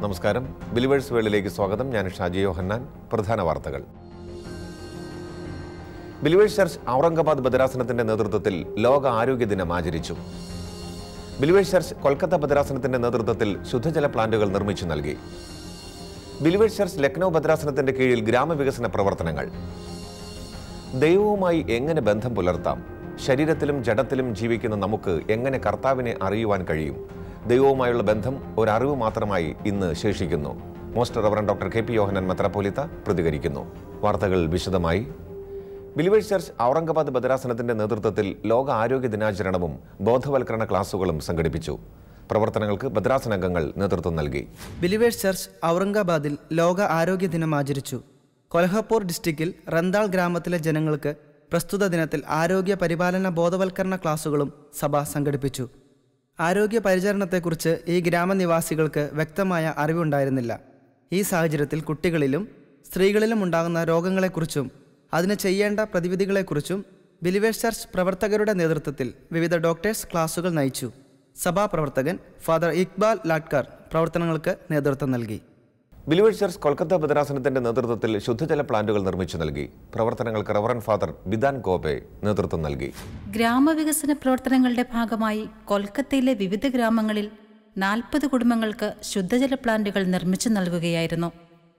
നമസ്കാരം ബിലിവേഴ്സ് വേൾഡിലേക്ക് സ്വാഗതം ഞാൻ ഷാജി യോഹന്നാൻ പ്രധാന വാർത്തകൾ ബിലിവേഴ്സ് ചർച്ച് ഔറംഗാബാദ് ഭദ്രാസനത്തിന്റെ നേതൃത്വത്തിൽ ലോക ആരോഗ്യ ദിനം ആചരിച്ചു ബിലിവേഴ്സ് ചർച്ച് കൊൽക്കത്ത ഭദ്രാസനത്തിന്റെ നേതൃത്വത്തിൽ ശുദ്ധജല പ്ലാന്റുകൾ നിർമ്മിച്ചു നൽകി ബിലിവേഴ്സ് ചർച്ച് ലക്നൗ ഭദ്രാസനത്തിന്റെ കീഴിൽ ഗ്രാമവികസന പ്രവർത്തനങ്ങൾ ദൈവവുമായി എങ്ങനെ ബന്ധം പുലർത്താം ശരീരത്തിലും ജഡത്തിലും ജീവിക്കുന്ന നമുക്ക് എങ്ങനെ കർത്താവിനെ അറിയുവാൻ കഴിയും ദൈവവുമായുള്ള ബന്ധം ഒരറിവ് മാത്രമായി ഇന്ന് ശേഷിക്കുന്നു most reverend doctor K P Yohannan മെത്രാപ്പോലിത്ത പ്രതികരിക്കുന്നു വാർത്തകൾ വിശദമായി ബിലിവേഴ്സ് ചർച്ച് ഔറംഗാബാദ് ഭദ്രാസനത്തിന്റെ നേതൃത്വത്തിൽ ലോക ആരോഗ്യ ദിനാചരണവും ബോധവൽക്കരണ ക്ലാസുകളും സംഘടിപ്പിച്ചു പ്രവർത്തനങ്ങൾക്ക് ഭദ്രാസനംഗങ്ങൾ നേതൃത്വം നൽകി ബിലിവേഴ്സ് ചർച്ച് ഔറംഗാബാദിൽ ലോക ആരോഗ്യ ദിനം ആചരിച്ചു കൊൽഹപ്പൂർ ഡിസ്ട്രിക്റ്റിൽ റന്താൾ ഗ്രാമത്തിലെ ജനങ്ങൾക്ക് പ്രസ്തുത ദിനത്തിൽ ആരോഗ്യ പരിപാലന ബോധവൽക്കരണ ക്ലാസുകളും സഭ സംഘടിപ്പിച്ചു ആരോഗ്യ പരിചരണത്തെക്കുറിച്ച് ഈ ഗ്രാമനിവാസികൾക്ക് വ്യക്തമായ അറിവുണ്ടായിരുന്നില്ല ഈ സാഹചര്യത്തിൽ കുട്ടികളിലും സ്ത്രീകളിലും ഉണ്ടാകുന്ന രോഗങ്ങളെക്കുറിച്ചും അതിന് ചെയ്യേണ്ട പ്രതിവിധികളെക്കുറിച്ചും ബിലിവേഴ്സ് ചർച്ച് പ്രവർത്തകരുടെ നേതൃത്വത്തിൽ വിവിധ ഡോക്ടേഴ്സ് ക്ലാസുകൾ നയിച്ചു സഭാപ്രവർത്തകൻ ഫാദർ ഇക്ബാൽ ലാട്കർ പ്രവർത്തനങ്ങൾക്ക് നേതൃത്വം നൽകി ബിലിവേഴ്സ് ചർച്ച് കൊൽക്കത്ത ഭദ്രാസനത്തിന്റെ നേതൃത്വത്തിൽ ശുദ്ധജല പ്ലാന്റുകൾ നിർമ്മിച്ചു നൽകി പ്രവർത്തനങ്ങൾക്ക് റവറൻ ഫാദർ ബിദാൻ ഗോപെ നേതൃത്വം നൽകി ഗ്രാമവികസന പ്രവർത്തനങ്ങളുടെ ഭാഗമായി കൊൽക്കത്തയിലെ വിവിധ ഗ്രാമങ്ങളിൽ നാൽപ്പത് കുടുംബങ്ങൾക്ക് ശുദ്ധജല പ്ലാന്റുകൾ നിർമ്മിച്ചു നൽകുകയായിരുന്നു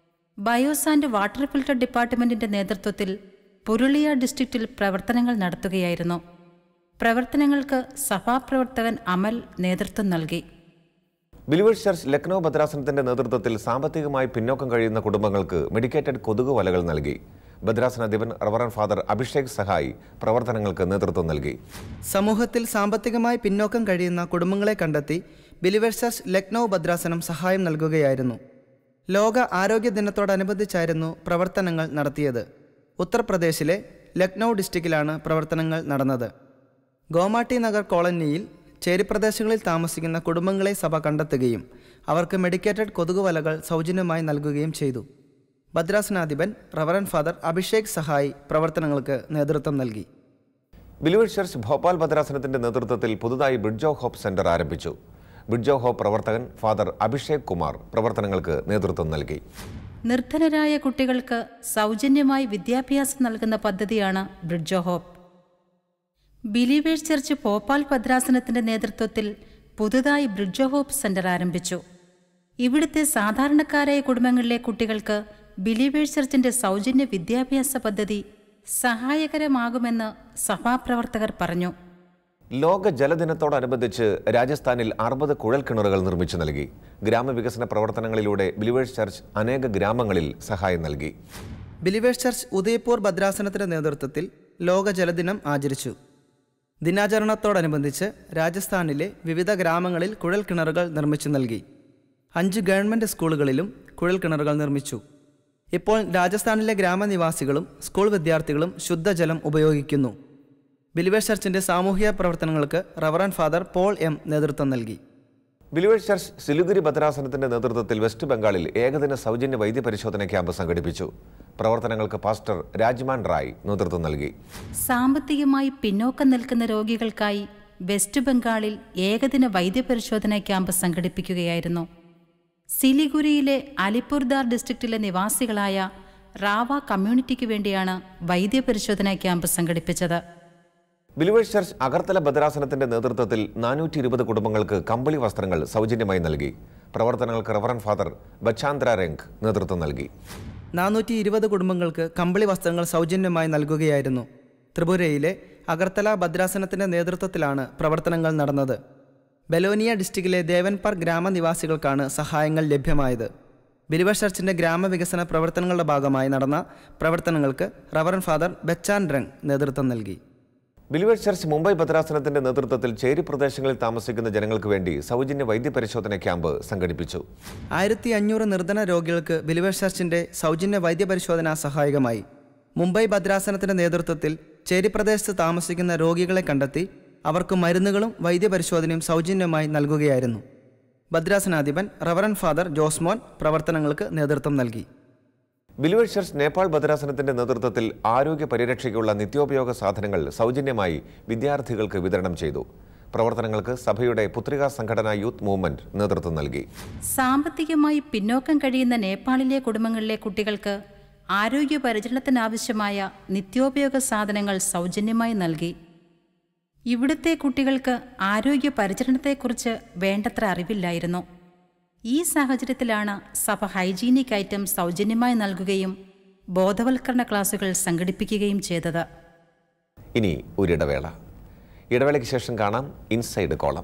ബയോസ് ആൻഡ് വാട്ടർ ഫിൽട്ടർ ഡിപ്പാർട്ട്മെന്റിന്റെ നേതൃത്വത്തിൽ പുരുളിയ ഡിസ്ട്രിക്റ്റിൽ പ്രവർത്തനങ്ങൾ നടത്തുകയായിരുന്നു പ്രവർത്തനങ്ങൾക്ക് സഭാപ്രവർത്തകൻ അമൽ നേതൃത്വം നൽകി ബിലിവേഴ്സ് ചർച്ച് ലക്നൗ ഭദ്രാസനത്തിന്റെ നേതൃത്വത്തിൽ സാമ്പത്തികമായി പിന്നോക്കം കഴിയുന്ന കുടുംബങ്ങൾക്ക് മെഡിക്കേറ്റഡ് കൊതുക് വലകൾ നൽകി ഭദ്രാസനാധിപൻ റവറൻ ഫാദർ അഭിഷേക് സഹായി പ്രവർത്തനങ്ങൾക്ക് നേതൃത്വം നൽകി സമൂഹത്തിൽ സാമ്പത്തികമായി പിന്നോക്കം കഴിയുന്ന കുടുംബങ്ങളെ കണ്ടെത്തി ബിലിവേഴ്സ് ചർച്ച് ലക്നൗ ഭദ്രാസനം സഹായം നൽകുകയായിരുന്നു ലോക ആരോഗ്യ ദിനത്തോടനുബന്ധിച്ചായിരുന്നു പ്രവർത്തനങ്ങൾ നടത്തിയത് ഉത്തർപ്രദേശിലെ ലക്നൗ ഡിസ്ട്രിക്റ്റിലാണ് പ്രവർത്തനങ്ങൾ നടന്നത് ഗോമാട്ടി നഗർ കോളനിയിൽ ചേരിപ്രദേശങ്ങളിൽ താമസിക്കുന്ന കുടുംബങ്ങളെ സഭ കണ്ടെത്തുകയും അവർക്ക് മെഡിക്കേറ്റഡ് കൊതുകുവലകൾ സൗജന്യമായി നൽകുകയും ചെയ്തു ഭദ്രാസനാധിപൻ റവറൻ ഫാദർ അഭിഷേക് സഹായി പ്രവർത്തനങ്ങൾക്ക് നേതൃത്വം നൽകി ബിലിവേഴ്സ് ചർച്ച് ഭോപ്പാൽ ഭദ്രാസനത്തിന്റെ നേതൃത്വത്തിൽ പുതുതായി ബ്രിഡ്ജ് ഓഫ് ഹോപ്പ് സെന്റർ ആരംഭിച്ചു ബ്രിഡ്ജ് ഓഫ് ഹോപ്പ് പ്രവർത്തകൻ ഫാദർ അഭിഷേക് കുമാർ പ്രവർത്തനങ്ങൾക്ക് നേതൃത്വം നൽകി നിർധനരായ കുട്ടികൾക്ക് സൗജന്യമായി വിദ്യാഭ്യാസം നൽകുന്ന പദ്ധതിയാണ് bridge of hope believers church Bhopal ഭദ്രാസനത്തിന്റെ നേതൃത്വത്തിൽ പുതുതായി ബ്രിഡ്ജ് ഓഫ് ഹോപ്പ് സെന്റർ ആരംഭിച്ചു ഇവിടുത്തെ സാധാരണക്കാരായ കുടുംബങ്ങളിലെ കുട്ടികൾക്ക് ബിലീവേഴ്സ് ചർച്ചിന്റെ സൗജന്യ വിദ്യാഭ്യാസ പദ്ധതി സഹായകരമാകുമെന്ന് സഭാപ്രവർത്തകർ പറഞ്ഞു ലോക ജലദിനത്തോടനുബന്ധിച്ച് രാജസ്ഥാനിൽ അറുപത് കുഴൽ കിണറുകൾ നിർമ്മിച്ചു നൽകി ഗ്രാമവികസന പ്രവർത്തനങ്ങളിലൂടെ ബിലിവേഴ്സ് ചർച്ച് അനേക ഗ്രാമങ്ങളിൽ സഹായം നൽകി ബിലിവേഴ്സ് ചർച്ച് ഉദയ്പൂർ ഭദ്രാസനത്തിന്റെ നേതൃത്വത്തിൽ ലോക ജലദിനം ആചരിച്ചു ദിനാചരണത്തോടനുബന്ധിച്ച് രാജസ്ഥാനിലെ വിവിധ ഗ്രാമങ്ങളിൽ കുഴൽ കിണറുകൾ നിർമ്മിച്ചു നൽകി അഞ്ച് ഗവൺമെൻറ് സ്കൂളുകളിലും കുഴൽ കിണറുകൾ നിർമ്മിച്ചു ഇപ്പോൾ രാജസ്ഥാനിലെ ഗ്രാമനിവാസികളും സ്കൂൾ വിദ്യാർത്ഥികളും ശുദ്ധജലം ഉപയോഗിക്കുന്നു ബിലിവേഴ്സ് ചർച്ചിന്റെ സാമൂഹിക പ്രവർത്തനങ്ങൾക്ക് റവറൻ ഫാദർ പോൾ എം നേതൃത്വം നൽകി ബിലിവേഴ്സ് ചർച്ച് സിലുഗുരി ഭദ്രാസനത്തിന്റെ നേതൃത്വത്തിൽ വെസ്റ്റ് ബംഗാളിൽ ഏകദിന സൗജന്യ വൈദ്യപരിശോധന ക്യാമ്പ് സംഘടിപ്പിച്ചു പ്രവർത്തനങ്ങൾക്ക് പാസ്റ്റർ രാജ്മാൻ റായ് നേതൃത്വം നൽകി സാമ്പത്തികമായി പിന്നോക്കം നിൽക്കുന്ന രോഗികൾക്കായി വെസ്റ്റ് ബംഗാളിൽ ഏകദിന വൈദ്യപരിശോധന ക്യാമ്പ് സംഘടിപ്പിക്കുകയായിരുന്നു സിലിഗുരിയിലെ അലിപ്പുർദാർ ഡിസ്ട്രിക്റ്റിലെ നിവാസികളായ റാവ കമ്മ്യൂണിറ്റിക്ക് വേണ്ടിയാണ് വൈദ്യപരിശോധന ക്യാമ്പ് സംഘടിപ്പിച്ചത് ബിലിവേഴ്സ് ചർച്ച് അഗർത്തല ഭദ്രാസനത്തിന്റെ നേതൃത്വത്തിൽ നാനൂറ്റി ഇരുപത് കുടുംബങ്ങൾക്ക് കമ്പിളി വസ്ത്രങ്ങൾ സൗജന്യമായി നൽകി പ്രവർത്തനങ്ങൾക്ക് റവറൻ ഫാദർ ബച്ചാന്ദ്ര രംഗ് നേതൃത്വം നൽകി നാനൂറ്റി ഇരുപത് കുടുംബങ്ങൾക്ക് കമ്പിളി വസ്ത്രങ്ങൾ സൗജന്യമായി നൽകുകയായിരുന്നു ത്രിപുരയിലെ അഗർത്തല ഭദ്രാസനത്തിന്റെ നേതൃത്വത്തിലാണ് പ്രവർത്തനങ്ങൾ നടന്നത് ബലോനിയ ഡിസ്ട്രിക്റ്റിലെ ദേവൻപാർ ഗ്രാമനിവാസികൾക്കാണ് സഹായങ്ങൾ ലഭ്യമായത് ബിലിവർ ചർച്ചിന്റെ ഗ്രാമവികസന പ്രവർത്തനങ്ങളുടെ ഭാഗമായി നടന്ന പ്രവർത്തനങ്ങൾക്ക് റവറൻ ഫാദർ ബച്ചാൻ റങ് നേതൃത്വം നൽകി ബിലിവേഴ്സ് ചർച്ച് മുംബൈ ഭദ്രാസനത്തിന്റെ നേതൃത്വത്തിൽ ചേരി പ്രദേശങ്ങളിൽ താമസിക്കുന്ന ജനങ്ങൾക്ക് വേണ്ടി സൗജന്യ വൈദ്യപരിശോധന ക്യാമ്പ് സംഘടിപ്പിച്ചു ആയിരത്തി അഞ്ഞൂറ് നിർധന രോഗികൾക്ക് ബിലിവർ ചർച്ചിന്റെ സൗജന്യ വൈദ്യപരിശോധന സഹായകമായി മുംബൈ ഭദ്രാസനത്തിന്റെ നേതൃത്വത്തിൽ ചേരിപ്രദേശത്ത് താമസിക്കുന്ന രോഗികളെ കണ്ടെത്തി അവർക്ക് മരുന്നുകളും വൈദ്യപരിശോധനയും സൗജന്യമായി നൽകുകയായിരുന്നു ഭദ്രാസനാധിപൻ റവറൻ ഫാദർ ജോസ്മോൻ പ്രവർത്തനങ്ങൾക്ക് നേതൃത്വം നൽകി ബിലിവേഴ്സ് ചർച്ച് നേപ്പാൾ ഭദ്രാസനത്തിന്റെ നേതൃത്വത്തിൽ ആരോഗ്യ പരിരക്ഷയ്ക്കുള്ള നിത്യോപയോഗ സാധനങ്ങൾ സൗജന്യമായി വിദ്യാർത്ഥികൾക്ക് വിതരണം ചെയ്തു പ്രവർത്തനങ്ങൾക്ക് സഭയുടെ പുത്രികാ സംഘടന യൂത്ത് മൂവ്മെന്റ് നേതൃത്വം നൽകി സാമ്പത്തികമായി പിന്നോക്കം കഴിയുന്ന നേപ്പാളിലെ കുടുംബങ്ങളിലെ കുട്ടികൾക്ക് ആരോഗ്യ പരിചരണത്തിനാവശ്യമായ നിത്യോപയോഗ സാധനങ്ങൾ സൗജന്യമായി നൽകി ഇവിടുത്തെ കുട്ടികൾക്ക് ആരോഗ്യ പരിചരണത്തെക്കുറിച്ച് വേണ്ടത്ര അറിവില്ലായിരുന്നു ഈ സാഹചര്യത്തിലാണ് സഭ ഹൈജീനിക് ഐറ്റം സൗജന്യമായി നൽകുകയും ബോധവൽക്കരണ ക്ലാസുകൾ സംഘടിപ്പിക്കുകയും ചെയ്തത് ഇനി ഒരിടവേള ഇടവേളയ്ക്ക് ശേഷം കാണാം ഇൻസൈഡ് കോളം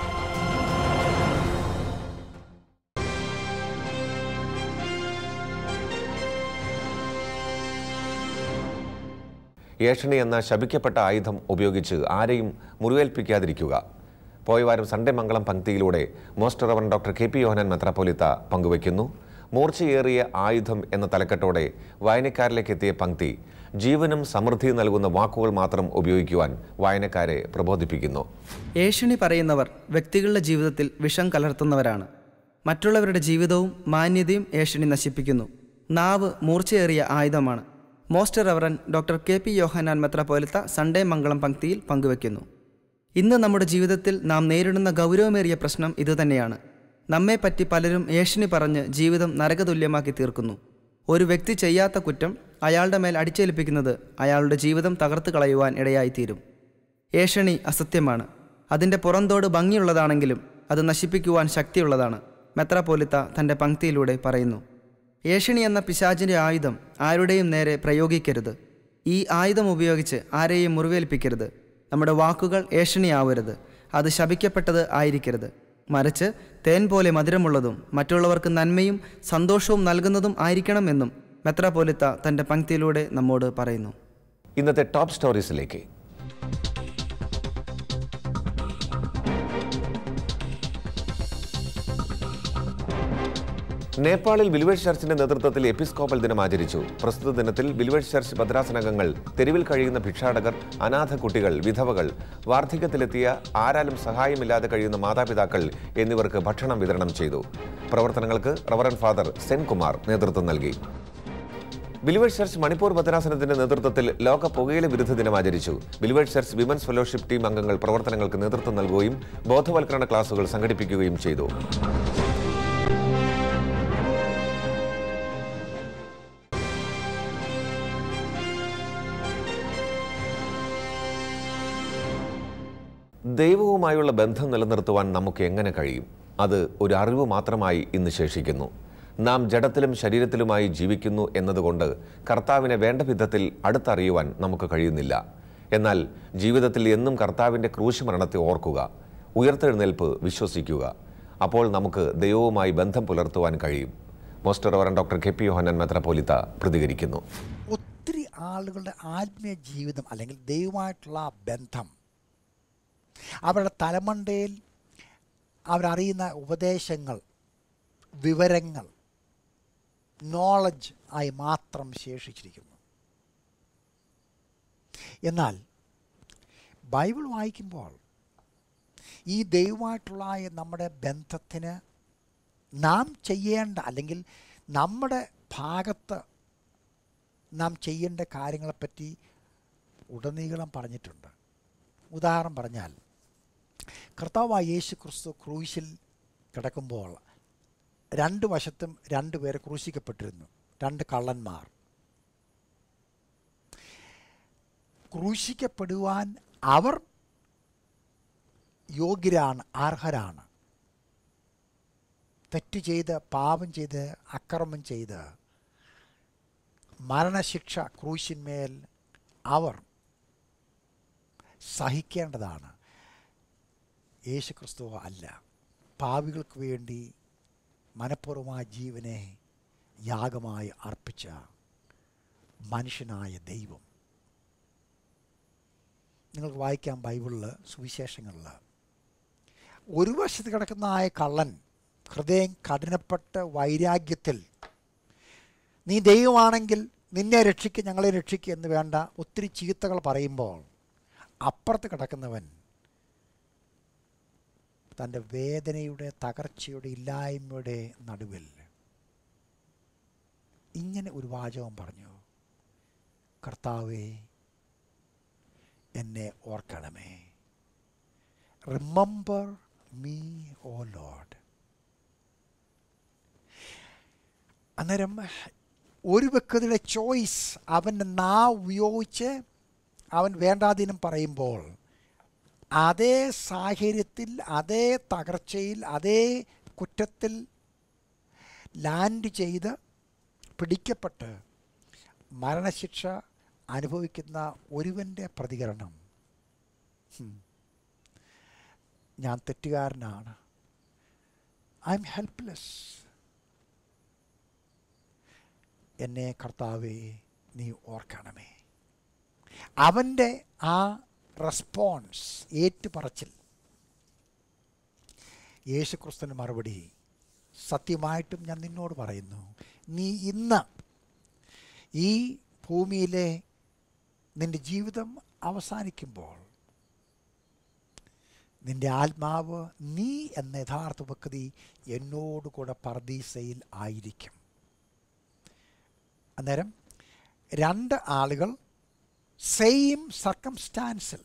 ഏഷണി എന്ന ശപിക്കപ്പെട്ട ആയുധം ഉപയോഗിച്ച് ആരെയും മുറിവേൽപ്പിക്കാതിരിക്കുക പോയവാരം സൺഡേ മംഗളം പങ്ക്തിയിലൂടെ most reverend doctor K P Yohannan മെത്രാപ്പൊലിത്ത പങ്കുവയ്ക്കുന്നു മൂർച്ചയേറിയ ആയുധം എന്ന തലക്കെട്ടോടെ വായനക്കാരിലേക്ക് എത്തിയ പങ്ക്തി ജീവനും സമൃദ്ധിയും നൽകുന്ന വാക്കുകൾ മാത്രം ഉപയോഗിക്കുവാൻ വായനക്കാരെ പ്രബോധിപ്പിക്കുന്നു ഏഷണി പറയുന്നവർ വ്യക്തികളുടെ ജീവിതത്തിൽ വിഷം കലർത്തുന്നവരാണ് മറ്റുള്ളവരുടെ ജീവിതവും മാന്യതയും ഏഷണി നശിപ്പിക്കുന്നു നാവ് മൂർച്ചയേറിയ ആയുധമാണ് most reverend doctor K P Yohannan മെത്രാപ്പോലത്ത സൺഡേ മംഗളം പങ്ക്തിയിൽ പങ്കുവെക്കുന്നു ഇന്ന് നമ്മുടെ ജീവിതത്തിൽ നാം നേരിടുന്ന ഗൗരവമേറിയ പ്രശ്നം ഇതുതന്നെയാണ് നമ്മെപ്പറ്റി പലരും ഏഷണി പറഞ്ഞ് ജീവിതം നരകതുല്യമാക്കി തീർക്കുന്നു ഒരു വ്യക്തി ചെയ്യാത്ത കുറ്റം അയാളുടെ മേൽ അടിച്ചേൽപ്പിക്കുന്നത് അയാളുടെ ജീവിതം തകർത്ത് കളയുവാൻ ഇടയായിത്തീരും ഏഷണി അസത്യമാണ് അതിൻ്റെ പുറന്തോട് ഭംഗിയുള്ളതാണെങ്കിലും അത് നശിപ്പിക്കുവാൻ ശക്തിയുള്ളതാണ് മെത്രാപ്പോലിത്ത തൻ്റെ പങ്ക്തിയിലൂടെ പറയുന്നു ഏഷണി എന്ന പിശാചിൻ്റെ ആയുധം ആരുടെയും നേരെ പ്രയോഗിക്കരുത് ഈ ആയുധം ഉപയോഗിച്ച് ആരെയും മുറിവേൽപ്പിക്കരുത് നമ്മുടെ വാക്കുകൾ ഏഷണിയാവരുത് അത് ശപിക്കപ്പെട്ടത് ആയിരിക്കരുത് മറിച്ച് തേൻ പോലെ മധുരമുള്ളതും മറ്റുള്ളവർക്ക് നന്മയും സന്തോഷവും നൽകുന്നതും ആയിരിക്കണമെന്നും മെത്രാപ്പോലിത്ത തൻ്റെ പങ്ക്തിയിലൂടെ നമ്മോട് പറയുന്നു ഇന്നത്തെ ടോപ്പ് സ്റ്റോറീസിലേക്ക് നേപ്പാളിൽ ബിൽവേഴ്സ് ചർച്ചിന്റെ നേതൃത്വത്തിൽ എപ്പിസ്കോപ്പൽ ദിനം ആചരിച്ചു പ്രസ്തുത ദിനത്തിൽ ബിൽവേഴ്സ് ചർച്ച് ഭദ്രാസനംഗങ്ങൾ തെരുവിൽ കഴിയുന്ന ഭിക്ഷാടകർ അനാഥ കുട്ടികൾ വിധവകൾ വാർദ്ധക്യത്തിലെത്തിയ ആരാലും സഹായമില്ലാതെ കഴിയുന്ന മാതാപിതാക്കൾ എന്നിവർക്ക് ഭക്ഷണം വിതരണം ചെയ്തു പ്രവർത്തനങ്ങൾക്ക് റവറൻ ഫാദർ സെൻകുമാർ നേതൃത്വം നൽകി ബിലിവേഴ്സ് ചർച്ച് മണിപ്പൂർ ഭദ്രാസനത്തിന്റെ നേതൃത്വത്തിൽ ലോക പുകയില വിരുദ്ധ ദിനം ആചരിച്ചു believers church women's fellowship team അംഗങ്ങൾ പ്രവർത്തനങ്ങൾക്ക് നേതൃത്വം നൽകുകയും ബോധവൽക്കരണ ക്ലാസുകൾ സംഘടിപ്പിക്കുകയും ചെയ്തു ദൈവവുമായുള്ള ബന്ധം നിലനിർത്തുവാൻ നമുക്ക് എങ്ങനെ കഴിയും അത് ഒരു അറിവ് മാത്രമായി ഇന്ന് ശേഷിക്കുന്നു നാം ജഡത്തിലും ശരീരത്തിലുമായി ജീവിക്കുന്നു എന്നതുകൊണ്ട് കർത്താവിനെ വേണ്ട വിധത്തിൽ അടുത്തറിയുവാൻ നമുക്ക് കഴിയുന്നില്ല എന്നാൽ ജീവിതത്തിൽ എന്നും കർത്താവിൻ്റെ ക്രൂശ് മരണത്തെ ഓർക്കുക ഉയർത്തെഴുന്നേൽപ്പ് വിശ്വസിക്കുക അപ്പോൾ നമുക്ക് ദൈവവുമായി ബന്ധം പുലർത്തുവാൻ കഴിയും most reverend doctor K P Yohannan മെത്രാപ്പോലിത്ത പ്രതികരിക്കുന്നു ഒത്തിരി ആളുകളുടെ ആത്മീയ ജീവിതം അല്ലെങ്കിൽ ദൈവമായിട്ടുള്ള ആ ബന്ധം അവരുടെ തലമണ്ടയിൽ അവരറിയുന്ന ഉപദേശങ്ങൾ വിവരങ്ങൾ നോളജ് ആയി മാത്രം ശേഷിച്ചിരിക്കുന്നു എന്നാൽ ബൈബിൾ വായിക്കുമ്പോൾ ഈ ദൈവമായിട്ടുള്ള ഈ നമ്മുടെ ബന്ധത്തിന് നാം ചെയ്യേണ്ട അല്ലെങ്കിൽ നമ്മുടെ ഭാഗത്ത് നാം ചെയ്യേണ്ട കാര്യങ്ങളെപ്പറ്റി ഉടനീളം പറഞ്ഞിട്ടുണ്ട് ഉദാഹരണം പറഞ്ഞാൽ കർത്താവായ യേശു ക്രിസ്തു ക്രൂശിൽ കിടക്കുമ്പോൾ രണ്ട് വശത്തും രണ്ട് പേരെ ക്രൂശിക്കപ്പെട്ടിരുന്നു രണ്ട് കള്ളന്മാർ ക്രൂശിക്കപ്പെടുവാൻ അവർ യോഗ്യരാണ് അർഹരാണ് തെറ്റ് ചെയ്ത് പാപം ചെയ്ത് അക്രമം ചെയ്ത് മരണശിക്ഷ ക്രൂശിന്മേൽ അവർ സഹിക്കേണ്ടതാണ് യേശുക്രിസ്തു അല്ല പാവികൾക്ക് വേണ്ടി മനഃപൂർവമായ ജീവനെ യാഗമായി അർപ്പിച്ച മനുഷ്യനായ ദൈവം നിങ്ങൾക്ക് വായിക്കാം ബൈബിളിൽ സുവിശേഷങ്ങളിൽ ഒരു വശത്ത് കിടക്കുന്ന ആയ കള്ളൻ ഹൃദയം കഠിനപ്പെട്ട വൈരാഗ്യത്തിൽ നീ ദൈവമാണെങ്കിൽ നിന്നെ രക്ഷിക്കുക ഞങ്ങളെ രക്ഷിക്കുക എന്ന് വേണ്ട ഒത്തിരി ചീത്തകൾ പറയുമ്പോൾ അപ്പുറത്ത് കിടക്കുന്നവൻ തൻ്റെ വേദനയുടെ തകർച്ചയുടെ ഇല്ലായ്മയുടെ നടുവിൽ ഇങ്ങനെ ഒരു വാചകം പറഞ്ഞു കർത്താവേ എന്നെ ഓർക്കണമേ റിമംബർ മീ ഓ ലോഡ് അന്നേരം ഒരു വ്യക്തിയുടെ ചോയ്സ് അവൻ്റെ നാ ഉപയോഗിച്ച് അവൻ വേണ്ടാതീനം പറയുമ്പോൾ അതേ സാഹചര്യത്തിൽ അതേ തകർച്ചയിൽ അതേ കുറ്റത്തിൽ ലാൻഡ് ചെയ്ത് പിടിക്കപ്പെട്ട് മരണശിക്ഷ അനുഭവിക്കുന്ന ഒരുവൻ്റെ പ്രതികരണം "ഹും, ഞാൻ തെറ്റുകാരനാണ് ഐ എം ഹെൽപ്ലെസ് എന്നെ കർത്താവേ നീ ഓർക്കണമേ അവൻ്റെ ആ റെസ്പോൺസ് ഏറ്റുപറച്ചിൽ യേശുക്രിസ്തുവിന് മറുപടി സത്യമായിട്ടും ഞാൻ നിന്നോട് പറയുന്നു നീ ഇന്ന് ഈ ഭൂമിയിലെ നിൻ്റെ ജീവിതം അവസാനിക്കുമ്പോൾ നിൻ്റെ ആത്മാവ് നീ എന്ന യഥാർത്ഥ വ്യക്തി എന്നോടുകൂടെ പർദീസയിൽ ആയിരിക്കും അന്നേരം രണ്ട് ആളുകൾ സെയിം സർക്കംസ്റ്റാൻസിൽ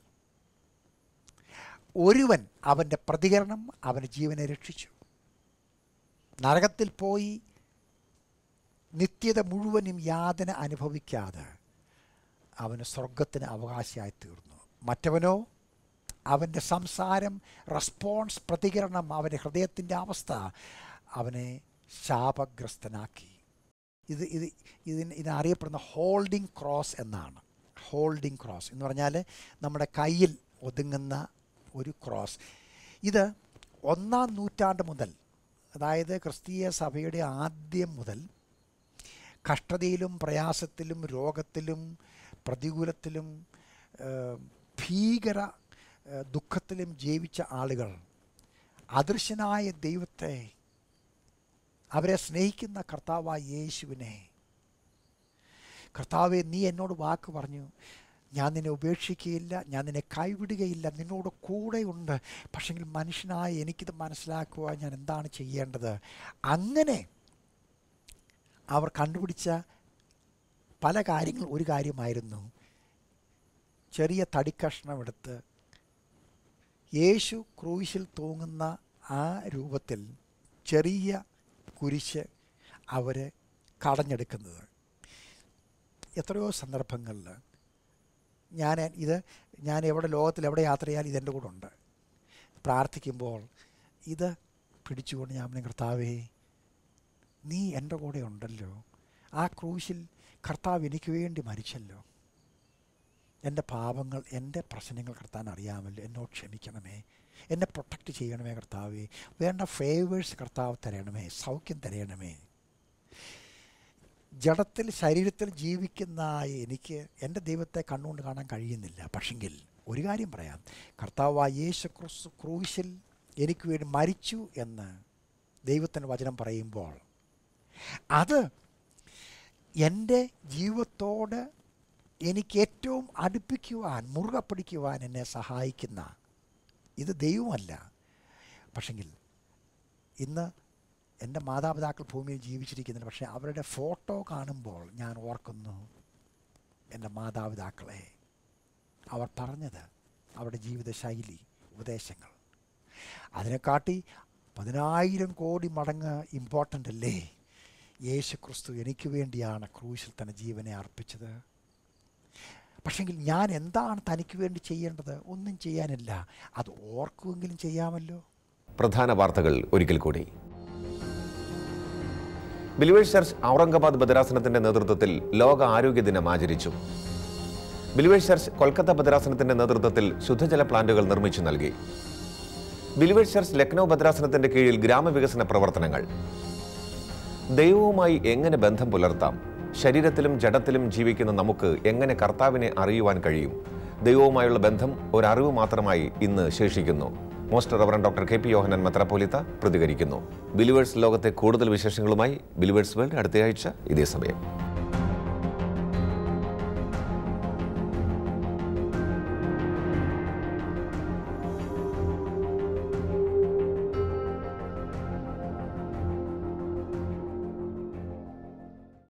ഒരുവൻ അവൻ്റെ പ്രതികരണം അവൻ്റെ ജീവനെ രക്ഷിച്ചു നരകത്തിൽ പോയി നിത്യത മുഴുവനും യാതന അനുഭവിക്കാതെ അവന് സ്വർഗത്തിന് അവകാശിയായി തീർന്നു മറ്റവനോ അവൻ്റെ സംസാരം റെസ്പോൺസ് പ്രതികരണം അവൻ്റെ ഹൃദയത്തിൻ്റെ അവസ്ഥ അവനെ ശാപഗ്രസ്തനാക്കി ഇത് ഇത് ഇതിന് ഇതിനറിയപ്പെടുന്ന ഹോൾഡിംഗ് ക്രോസ് എന്നാണ് ഹോൾഡിംഗ് ക്രോസ് എന്ന് പറഞ്ഞാൽ നമ്മുടെ കയ്യിൽ ഒതുങ്ങുന്ന ഒരു ക്രോസ് ഇത് ഒന്നാം നൂറ്റാണ്ട് മുതൽ അതായത് ക്രിസ്തീയ സഭയുടെ ആദ്യം മുതൽ കഷ്ടതയിലും പ്രയാസത്തിലും രോഗത്തിലും പ്രതികൂലത്തിലും ഏഹ്, ഭീകര ഏഹ്, ദുഃഖത്തിലും ജീവിച്ച ആളുകൾ അദൃശ്യനായ ദൈവത്തെ അവരെ സ്നേഹിക്കുന്ന കർത്താവായ യേശുവിനെ കർത്താവെ നീ എന്നോട് വാക്ക് പറഞ്ഞു ഞാൻ നിന്നെ ഉപേക്ഷിക്കുകയില്ല ഞാൻ നിന്നെ കൈവിടുകയില്ല നിന്നോട് കൂടെയുണ്ട് പക്ഷെങ്കിൽ മനുഷ്യനായ എനിക്കിത് മനസ്സിലാക്കുവാൻ ഞാൻ എന്താണ് ചെയ്യേണ്ടത് അങ്ങനെ അവർ കണ്ടുപിടിച്ച പല കാര്യങ്ങൾ ഒരു കാര്യമായിരുന്നു ചെറിയ തടിക്കഷ്ണം എടുത്ത് യേശു ക്രൂശിൽ തൂങ്ങുന്ന ആ രൂപത്തിൽ ചെറിയ കുരിശ് അവർ കടഞ്ഞെടുക്കുന്നത് എത്രയോ സന്ദർഭങ്ങളിൽ ഞാൻ ഇത് ഞാൻ എവിടെ ലോകത്തിൽ എവിടെ യാത്ര ചെയ്യാൻ ഇതെൻ്റെ കൂടെ ഉണ്ട് പ്രാർത്ഥിക്കുമ്പോൾ ഇത് പിടിച്ചുകൊണ്ട് ഞാൻ പറഞ്ഞു, കർത്താവേ നീ എൻ്റെ കൂടെ ഉണ്ടല്ലോ ആ ക്രൂശിൽ കർത്താവ് എനിക്ക് വേണ്ടി മരിച്ചല്ലോ എൻ്റെ പാപങ്ങൾ എൻ്റെ പ്രശ്നങ്ങൾ കർത്താൻ അറിയാമല്ലോ എന്നോട് ക്ഷമിക്കണമേ എന്നെ പ്രൊട്ടക്റ്റ് ചെയ്യണമേ കർത്താവേ വേണ്ട ഫേവേഴ്സ് കർത്താവ് തരണമേ സൗഖ്യം തരണമേ ജഡത്തിൽ ശരീരത്തിൽ ജീവിക്കുന്ന എനിക്ക് എൻ്റെ ദൈവത്തെ കണ്ണുകൊണ്ട് കാണാൻ കഴിയുന്നില്ല പക്ഷെങ്കിൽ ഒരു കാര്യം പറയാം കർത്താവായ യേശു ക്രിസ്തു ക്രൂശിൽ എനിക്ക് വേണ്ടി മരിച്ചു എന്ന് ദൈവത്തിൻ്റെ വചനം പറയുമ്പോൾ അത് എൻ്റെ ജീവിതത്തോട് എനിക്ക് ഏറ്റവും അടുപ്പിക്കുവാൻ മുറുകെ പിടിക്കുവാൻ എന്നെ സഹായിക്കുന്ന ഇത് ദൈവമല്ല പക്ഷെങ്കിൽ ഇന്ന് എൻ്റെ മാതാപിതാക്കൾ ഭൂമിയിൽ ജീവിച്ചിരിക്കുന്നുണ്ട് പക്ഷേ അവരുടെ ഫോട്ടോ കാണുമ്പോൾ ഞാൻ ഓർക്കുന്നു എൻ്റെ മാതാപിതാക്കളെ അവർ പറഞ്ഞത് അവരുടെ ജീവിതശൈലി ഉപദേശങ്ങൾ അതിനെക്കാട്ടി പതിനായിരം കോടി മടങ്ങ് ഇമ്പോർട്ടൻ്റ് അല്ലേ യേശു ക്രിസ്തു എനിക്ക് വേണ്ടിയാണ് ക്രൂശിൽ തന്നെ ജീവനെ അർപ്പിച്ചത് പക്ഷെങ്കിൽ ഞാൻ എന്താണ് തനിക്ക് വേണ്ടി ചെയ്യേണ്ടത് ഒന്നും ചെയ്യാനില്ല അത് ഓർക്കുമെങ്കിലും ചെയ്യാമല്ലോ പ്രധാന വാർത്തകൾ ഒരിക്കൽ കൂടി ബിലിവേഴ്സ് ചർച്ച് ഔറംഗാബാദ് ഭദ്രാസനത്തിന്റെ നേതൃത്വത്തിൽ ലോക ആരോഗ്യ ദിനം ആചരിച്ചു ബിലിവേഴ്സ് ചർച്ച് കൊൽക്കത്ത ഭദ്രാസനത്തിന്റെ നേതൃത്വത്തിൽ ശുദ്ധജല പ്ലാന്റുകൾ നിർമ്മിച്ചു നൽകി ബിലിവേഴ്സ് ചർച്ച് ലക്നൗ ഭദ്രാസനത്തിന്റെ കീഴിൽ ഗ്രാമവികസന പ്രവർത്തനങ്ങൾ ദൈവവുമായി എങ്ങനെ ബന്ധം പുലർത്താം ശരീരത്തിലും ജഡത്തിലും ജീവിക്കുന്ന നമുക്ക് എങ്ങനെ കർത്താവിനെ അറിയുവാൻ കഴിയും ദൈവവുമായുള്ള ബന്ധം ഒരറിവ് മാത്രമായി ഇന്ന് ശേഷിക്കുന്നു most reverend doctor K P Yohannan മെത്രാപ്പോലിത്ത പ്രതികരിക്കുന്നു ബിലിവേഴ്സ് ലോകത്തെ കൂടുതൽ വിശേഷങ്ങളുമായി ബിലിവേഴ്സ് വേൾഡ് അടുത്തയാഴ്ച ഇതേ സമയം